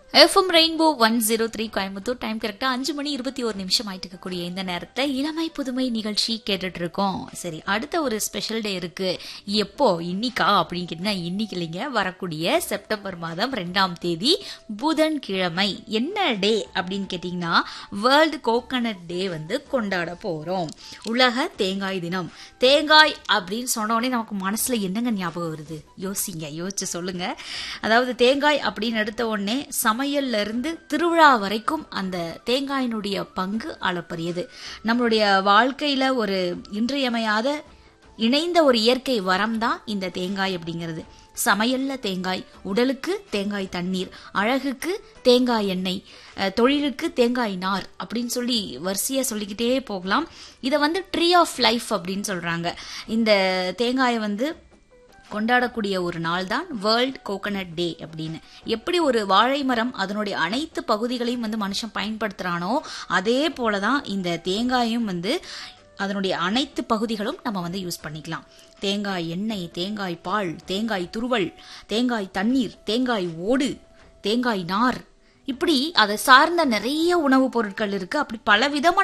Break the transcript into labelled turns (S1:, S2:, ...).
S1: FM Rainbow one zero three Coimbatore time கரெக்டா அஞ்சு மணி இருபத்தி ஒரு நிமிஷம் ஆயிட்டு இருக்கக்கூடிய இந்த நேரத்தை இளமை புதுமை நிகழ்ச்சி கேட்டுட்டு இருக்கோம் சரி அடுத்த ஒரு ஸ்பெஷல் டே இருக்கு எப்போ இன்னிக்கா அப்படின்னு கேட்டீங்கன்னா இன்னைக்கு இல்லைங்க வரக்கூடிய செப்டம்பர் மாதம் ரெண்டாம் தேதி புதன்கிழமை என்ன டே அப்படின்னு கேட்டீங்கன்னா வேர்ல்டு கோகனட் டே வந்து கொண்டாட போறோம் உலக தேங்காய் தினம் தேங்காய் அப்படின்னு சொன்ன உடனே நமக்கு மனசுல என்னங்க ஞாபகம் வருது யோசிங்க யோசிச்சு சொல்லுங்க அதாவது தேங்காய் அப்படின்னு எடுத்த உடனே சமையல்ல இருந்து திருவிழா வரைக்கும் அந்த தேங்காயினுடைய பங்கு அளப்பரியது நம்மளுடைய வாழ்க்கையில ஒரு இன்றியமையாத இணைந்த ஒரு இயற்கை வரம் தான் இந்த தேங்காய் அப்படிங்கிறது சமையல்ல தேங்காய் உடலுக்கு தேங்காய் தண்ணீர் அழகுக்கு தேங்காய் எண்ணெய் அஹ், தொழிலுக்கு தேங்காய் நார் அப்படின்னு சொல்லி வரிசையா சொல்லிக்கிட்டே போகலாம் இதை வந்து ட்ரீ ஆஃப் லைஃப் அப்படின்னு சொல்றாங்க இந்த தேங்காயை வந்து கொண்டாடக்கூடிய ஒரு நாள் தான் வேர்ல்ட் கோகனட் டே அப்படின்னு எப்படி ஒரு வாழை மரம் அதனுடைய அனைத்து பகுதிகளையும் வந்து மனுஷன் பயன்படுத்துறானோ அதே போல தான் இந்த தேங்காயும் வந்து அதனுடைய அனைத்து பகுதிகளும் நம்ம வந்து யூஸ் பண்ணிக்கலாம் தேங்காய் எண்ணெய் தேங்காய் பால் தேங்காய் துருவல் தேங்காய் தண்ணீர் தேங்காய் ஓடு தேங்காய் நார் இப்படி அதை சார்ந்த நிறைய உணவுப் பொருட்கள் இருக்கு அப்படி பல விதமான